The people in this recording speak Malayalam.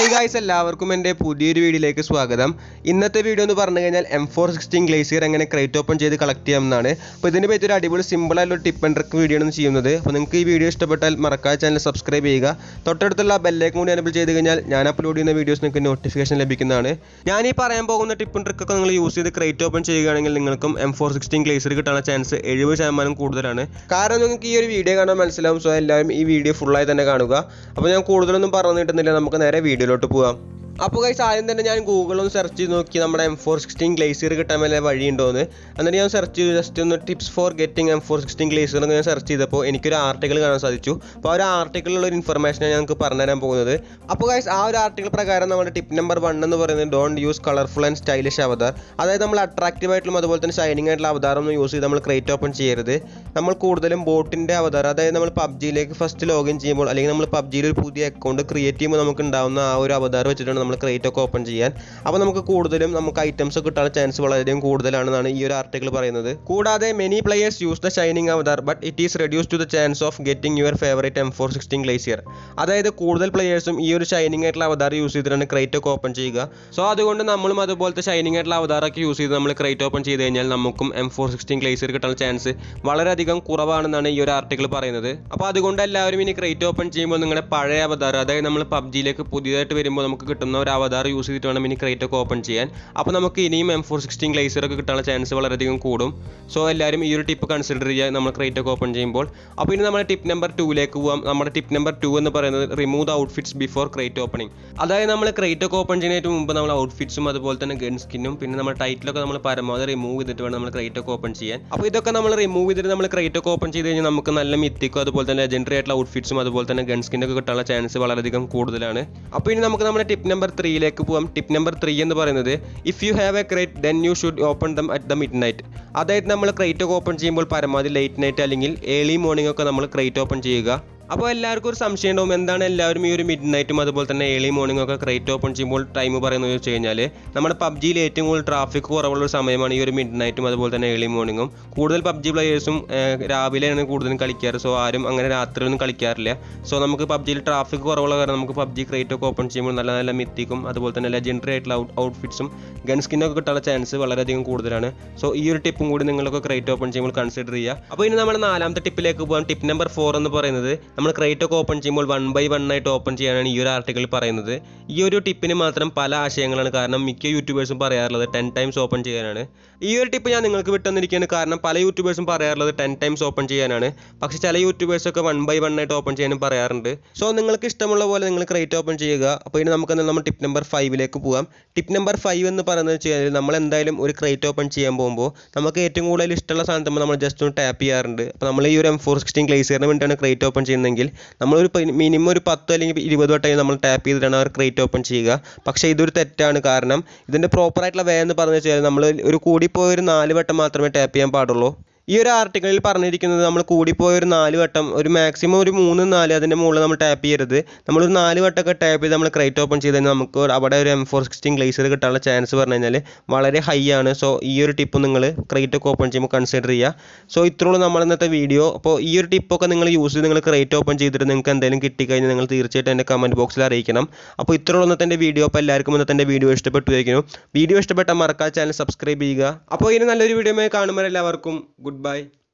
ഹായ് ഗായ്സ് എല്ലാവർക്കും എൻ്റെ പുതിയൊരു വീഡിയോയിലേക്ക് സ്വാഗതം ഇന്നത്തെ വീഡിയോ എന്ന് പറഞ്ഞു കഴിഞ്ഞാൽ എം ഫോർ സിക്സ്റ്റീൻ ഗ്ലേസിയർ എങ്ങനെ ക്രേറ്റ് ഓപ്പൺ ചെയ്ത് കളക്ട് ചെയ്യാമെന്നാണ് അപ്പോൾ ഇതിനെ പറ്റി ഒരു അടിപൊളി സിമ്പിൾ ആയിട്ടുള്ള ടിപ്പ് ആൻഡ് ട്രിക്ക് വീഡിയോ ആണ് ചെയ്യുന്നത് അപ്പോൾ നിങ്ങൾക്ക് ഈ വീഡിയോ ഇഷ്ടപ്പെട്ടാൽ മറക്കാതെ ചാനൽ സബ്സ്ക്രൈബ് ചെയ്യുക തൊട്ടടുത്തുള്ള ബെല്ലേക്കും കൂടി എനബിൾ ചെയ്ത് കഴിഞ്ഞാൽ ഞാൻ അപ്ലോഡ് ചെയ്യുന്ന വീഡിയോസ് നിങ്ങൾക്ക് നോട്ടിഫിക്കേഷൻ ലഭിക്കുന്നതാണ് ഞാൻ ഈ പറയാൻ പോകുന്ന ടിപ്പും ട്രിക്കൊക്കെ നിങ്ങൾ യൂസ് ചെയ്ത് ക്രേറ്റ് ഓപ്പൺ ചെയ്യുകയാണെങ്കിൽ നിങ്ങൾക്കും എം ഫോർ സിക്സ്റ്റീൻ ഗ്ലേസിയർ കിട്ടാനുള്ള ചാൻസ് എഴുപത് ശതമാനം കൂടുതലാണ് കാരണം നിങ്ങൾക്ക് ഈ ഒരു വീഡിയോ കാണാൻ മനസ്സിലാവും സോ എല്ലാവരും ഈ വീഡിയോ ഫുള്ളായി തന്നെ കാണുക അപ്പോൾ ഞാൻ കൂടുതലൊന്നും പറഞ്ഞു കിട്ടുന്നില്ല നമുക്ക് നേരെ വീഡിയോയിലോട്ട് പോകാം അപ്പോൾ ഗൈസ് ആദ്യം തന്നെ ഞാൻ ഗൂഗിളൊന്ന് സെർച്ച് ചെയ്ത് നോക്കി നമ്മുടെ എം ഫോർ സിക്സ്റ്റീൻ ഗ്ലേസിയർ കിട്ടാൻ വല്ല വഴിയുണ്ടോയെന്ന് എന്നിട്ട് ഞാൻ സെർച്ച് ചെയ്തു ജസ്റ്റ് ഒന്ന് tips for getting M four sixteen glacier എന്ന് ഞാൻ സെർച്ച് ചെയ്തപ്പോൾ എനിക്കൊരു ആർട്ടിക്കിൾ കാണാൻ സാധിച്ചു അപ്പോൾ ആ ഒരു ആർട്ടിക്കിളിലുള്ള ഒരു ഇൻഫർമേഷനാണ് ഞങ്ങൾക്ക് പറഞ്ഞുതരാൻ പോകുന്നത് അപ്പോൾ ഗൈസ് ആ ഒരു ആർട്ടിക്കിൾ പ്രകാരം നമ്മുടെ ടിപ്പ് നമ്പർ വൺ എന്ന് പറയുന്നത് don't use colourful and stylish avatar അതായത് നമ്മൾ അട്രാക്റ്റീവ് ആയിട്ടുള്ള അതുപോലെ തന്നെ ഷൈനിങ് ആയിട്ടുള്ള അവതാരം ഒന്നും യൂസ് ചെയ്ത് നമ്മൾ ക്രേറ്റ് ഓപ്പൺ ചെയ്യരുത് നമ്മൾ കൂടുതലും ബോട്ടിൻ്റെ അവതാരം അതായത് നമ്മൾ പബ്ജിയിലേക്ക് ഫസ്റ്റ് ലോഗിൻ ചെയ്യുമ്പോൾ അല്ലെങ്കിൽ നമ്മൾ പബ്ജിയിൽ ഒരു പുതിയ അക്കൗണ്ട് ക്രിയേറ്റ് ചെയ്യുമ്പോൾ നമുക്ക് ഉണ്ടാവുന്ന ആ ഒരു അവതാരം വെച്ചിട്ടാണ് നമ്മൾ ക്രേറ്റ് ഒക്കെ ഓപ്പൺ ചെയ്യാൻ അപ്പോൾ നമുക്ക് കൂടുതലും നമുക്ക് ഐറ്റംസ് കിട്ടാനുള്ള ചാൻസ് വളരെയധികം കൂടുതലാണെന്നാണ് ഈ ഒരു ആർട്ടിക്കിൾ പറയുന്നത് കൂടാതെ many players use the shining avatar but it is reduce to the chance of getting your favourite M four sixteen glacier അതായത് കൂടുതൽ പ്ലേയേഴ്സും ഈ ഒരു ഷൈനിങ് ആയിട്ടുള്ള അവതാർ യൂസ് ചെയ്തിട്ടാണ് ക്രേറ്റ് ഒക്കെ ഓപ്പൺ ചെയ്യുക സോ അതുകൊണ്ട് നമ്മളും അതുപോലത്തെ ഷൈനിങ് ആയിട്ടുള്ള അവതാറൊക്കെ യൂസ് ചെയ്ത് നമ്മൾ ക്രേറ്റ് ഓപ്പൺ ചെയ്ത് കഴിഞ്ഞാൽ നമുക്കും എം ഫോർ സിക്സ്റ്റീൻ ഗ്ലേസിയർ കിട്ടാനുള്ള ചാൻസ് വളരെയധികം കുറവാണെന്നാണ് ഈ ഒരു ആർട്ടിക്കിൾ പറയുന്നത് അപ്പോൾ അതുകൊണ്ട് എല്ലാവരും ഇനി ക്രേറ്റ് ഓപ്പൺ ചെയ്യുമ്പോൾ നിങ്ങളുടെ പഴയ അവതാർ അതായത് നമ്മൾ പബ്ജിയിലേക്ക് പുതിയതായിട്ട് വരുമ്പോൾ നമുക്ക് കിട്ടുന്ന ഒരു അവതാർ യൂസ് ചെയ്തിട്ട് വേണം ഇനി ക്രേറ്റ് ഒക്കെ ഓപ്പൺ ചെയ്യാൻ അപ്പോൾ നമുക്ക് ഇനിയും എം ഫോർ സിക്സ്റ്റീൻ ഗ്ലേസിയർ ഒക്കെ കിട്ടാനുള്ള ചാൻസ് വളരെയധികം കൂടും സോ എല്ലാവരും ഈ ഒരു ടിപ്പ് കൺസിഡർ ചെയ്യുക നമ്മൾ ക്രേറ്റ് ഒക്കെ ഓപ്പൺ ചെയ്യുമ്പോൾ അപ്പോൾ ഇനി നമ്മുടെ ടിപ്പ് നമ്പർ ടൂയിലേക്ക് പോകാം നമ്മുടെ ടിപ്പ് നമ്പർ ടു എന്ന് പറയുന്നത് remove the outfits before crate opening അതായത് നമ്മൾ ക്രേറ്റ് ഒക്കെ ഓപ്പൺ ചെയ്യുന്നതിന് മുമ്പ് നമ്മൾ ഔട്ട്ഫിറ്റ്സും അതുപോലെ തന്നെ ഗൺ സ്കിന്നും പിന്നെ നമ്മുടെ ടൈറ്റിലൊക്കെ നമ്മൾ പരമാവധി റിമൂവ് ചെയ്തിട്ട് വേണം നമ്മൾ ക്രേറ്റ് ഒക്കെ ഓപ്പൺ ചെയ്യാൻ അപ്പോൾ ഇതൊക്കെ നമ്മൾ റിമൂവ് ചെയ്തിട്ട് നമ്മൾ ക്രേറ്റ് ഒക്കെ ഓപ്പൺ ചെയ്ത് കഴിഞ്ഞാൽ നമുക്ക് നല്ല മിത്തിക്കോ അതുപോലെ തന്നെ ലെജൻഡറി ആയിട്ടുള്ള ഔട്ട്ഫിറ്റ്സും അതുപോലെ തന്നെ ഗൺ സ്കിന്നൊക്കെ കിട്ടാനുള്ള ചാൻസ് വളരെയധികം കൂടുതലാണ് അപ്പോൾ ഇനി നമുക്ക് നമ്മുടെ ടിപ്പ് നമ്പർ ത്രീയിലേക്ക് പോകാം ടിപ്പ് നമ്പർ ത്രീ എന്ന് പറയുന്നത് if you have a crate then you should open them at the midnight അതായത് നമ്മൾ ക്രേറ്റ് ഒക്കെ ഓപ്പൺ ചെയ്യുമ്പോൾ പരമാവധി ലേറ്റ് നൈറ്റ് അല്ലെങ്കിൽ ഏർലി മോർണിംഗ് ഒക്കെ നമ്മൾ ക്രേറ്റ് ഓപ്പൺ ചെയ്യുക അപ്പോൾ എല്ലാവർക്കും ഒരു സംശയം ഉണ്ടാവും എന്താണ് എല്ലാവരും ഈ ഒരു മിഡ് നൈറ്റും അതുപോലെ തന്നെ ഏർലി മോർണിംഗ് ഒക്കെ ക്രേറ്റ് ഓപ്പൺ ചെയ്യുമ്പോൾ ടൈം പറയുന്നത് വെച്ച് കഴിഞ്ഞാൽ നമ്മുടെ പബ്ജിയിൽ ഏറ്റവും കൂടുതൽ ട്രാഫിക് കുറവുള്ള ഒരു സമയമാണ് ഈ ഒരു മിഡ് നൈറ്റും അതുപോലെ തന്നെ ഏർലി മോർണിംഗും കൂടുതൽ പബ്ജി പ്ലേയേഴ്സും രാവിലെയാണ് കൂടുതലും കളിക്കാറ് സോ ആരും അങ്ങനെ രാത്രിയൊന്നും കളിക്കാറില്ല സോ നമുക്ക് പബ്ജിയിൽ ട്രാഫിക് കുറവുള്ള കാരണം നമുക്ക് പബ്ജി ക്രേറ്റ് ഒക്കെ ഓപ്പൺ ചെയ്യുമ്പോൾ നല്ല നല്ല മിത്തിക്കും അതുപോലെ തന്നെ ലെജൻഡറി ആയിട്ടുള്ള ഔട്ട് ഔട്ട്ഫിറ്റ്സും ഗൺ സ്കിന്നൊക്കെ കിട്ടാനുള്ള ചാൻസ് വളരെയധികം കൂടുതലാണ് സോ ഈ ഒരു ടിപ്പും കൂടി നിങ്ങളൊക്കെ ക്രേറ്റ് ഓപ്പൺ ചെയ്യുമ്പോൾ കൺസിഡർ ചെയ്യുക അപ്പോൾ ഇനി നമ്മുടെ നാലാമത്തെ ടിപ്പിലേക്ക് പോകാം ടിപ്പ് നമ്പർ ഫോർ എന്ന് പറയുന്നത് നമ്മൾ ക്രേറ്റ് ഒക്കെ ഓപ്പൺ ചെയ്യുമ്പോൾ വൺ ബൈ വൺ ആയിട്ട് ഓപ്പൺ ചെയ്യാനാണ് ഈ ഒരു ആർട്ടിക്കിൾ പറയുന്നത് ഈ ഒരു ടിപ്പിന് മാത്രം പല ആശയങ്ങളാണ് കാരണം മിക്ക യൂട്യൂബേഴ്സും പറയാറുള്ളത് ടെൻ ടൈംസ് ഓപ്പൺ ചെയ്യാനാണ് ഈ ഒരു ടിപ്പ് ഞാൻ നിങ്ങൾക്ക് വിട്ടുതന്നിരിക്കുകയാണ് കാരണം പല യൂട്യൂബേഴ്സും പറയാറുള്ളത് ടെൻ ടൈംസ് ഓപ്പൺ ചെയ്യാനാണ് പക്ഷേ ചില യൂട്യൂബേഴ്സൊക്കെ വൺ ബൈ വൺ ആയിട്ട് ഓപ്പൺ ചെയ്യാനും പറയാറുണ്ട് സോ നിങ്ങൾക്ക് ഇഷ്ടമുള്ള പോലെ നിങ്ങൾ ക്രേറ്റ് ഓപ്പൺ ചെയ്യുക അപ്പോൾ ഇനി നമുക്ക് നമ്മൾ ടിപ്പ് നമ്പർ ഫൈവിലേക്ക് പോകാം ടിപ്പ് നമ്പർ ഫൈവ് എന്ന് പറയുന്നത് വെച്ച് കഴിഞ്ഞാൽ നമ്മൾ എന്തായാലും ഒരു ക്രേറ്റ് ഓപ്പൺ ചെയ്യാൻ പോകുമ്പോൾ നമുക്ക് ഏറ്റവും കൂടുതൽ ഇഷ്ടമുള്ള സാധനം നമ്മൾ ജസ്റ്റ് ഒന്ന് ടാപ്പ് ചെയ്യാറുണ്ട് അപ്പോൾ നമ്മൾ ഈ ഒരു എം ഫോർ സിക്സ്റ്റീൻ ഗ്ലേസിയറിന് വേണ്ടിയിട്ടാണ് ക്രേറ്റ് ഓപ്പൺ ചെയ്യുന്നതെങ്കിൽ നമ്മളൊരു മിനിമം ഒരു പത്ത് അല്ലെങ്കിൽ ഇരുപത് വട്ടമായി നമ്മൾ ടാപ്പ് ചെയ്തിട്ടാണ് അവർ ക്രേറ്റ് ഓപ്പൺ ചെയ്യുക പക്ഷേ ഇതൊരു തെറ്റാണ് കാരണം ഇതിൻ്റെ പ്രോപ്പറായിട്ടുള്ള വേ എന്ന് പറഞ്ഞു വെച്ചാൽ നമ്മൾ ഒരു കൂടിപ്പോയ ഒരു നാല് വട്ടം മാത്രമേ ടാപ്പ് ചെയ്യാൻ പാടുള്ളൂ ഈ ഒരു ആർട്ടിക്കിളിൽ പറഞ്ഞിരിക്കുന്നത് നമ്മൾ കൂടിപ്പോയ ഒരു നാല് വട്ടം ഒരു മാക്സിമം ഒരു മൂന്ന് നാല് അതിൻ്റെ മുകളിൽ നമ്മൾ ടാപ്പ് ചെയ്യരുത് നമ്മളൊരു നാല് വട്ടമൊക്കെ ടാപ്പ് ചെയ്ത് നമ്മൾ ക്രേറ്റ് ഓപ്പൺ ചെയ്ത് കഴിഞ്ഞാൽ നമുക്ക് അവിടെ ഒരു എം ഫോർ സിക്സ്റ്റീൻ ഗ്ലേസർ കിട്ടാനുള്ള ചാൻസ് പറഞ്ഞു കഴിഞ്ഞാൽ വളരെ ഹൈ ആണ് സോ ഈ ഒരു ടിപ്പ് നിങ്ങൾ ക്രേറ്റ് ഒക്കെ ഓപ്പൺ ചെയ്യുമ്പോൾ കൺസിഡർ ചെയ്യുക സോ ഇത്രയുള്ളൂ നമ്മൾ ഇന്നത്തെ വീഡിയോ അപ്പോൾ ഈ ഒരു ടിപ്പൊക്കെ നിങ്ങൾ യൂസ് ചെയ്ത് നിങ്ങൾ ക്രേറ്റ് ഓപ്പൺ ചെയ്തിട്ട് നിങ്ങൾക്ക് എന്തെങ്കിലും കിട്ടിക്കഴിഞ്ഞാൽ നിങ്ങൾ തീർച്ചയായിട്ടും എൻ്റെ കമൻറ്റ് ബോക്സിൽ അറിയിക്കണം അപ്പോൾ ഇത്രയുള്ള ഇന്നത്തെ വീഡിയോ അപ്പോൾ എല്ലാവർക്കും ഇന്നത്തെ വീഡിയോ ഇഷ്ടപ്പെട്ടു വയ്ക്കുന്നു വീഡിയോ ഇഷ്ടപ്പെട്ടാൽ മറക്കാതെ ചാനൽ സബ്സ്ക്രൈബ് ചെയ്യുക അപ്പോൾ ഇനി നല്ലൊരു വീഡിയോ കാണുമ്പോൾ എല്ലാവർക്കും ഗുഡ് ബൈ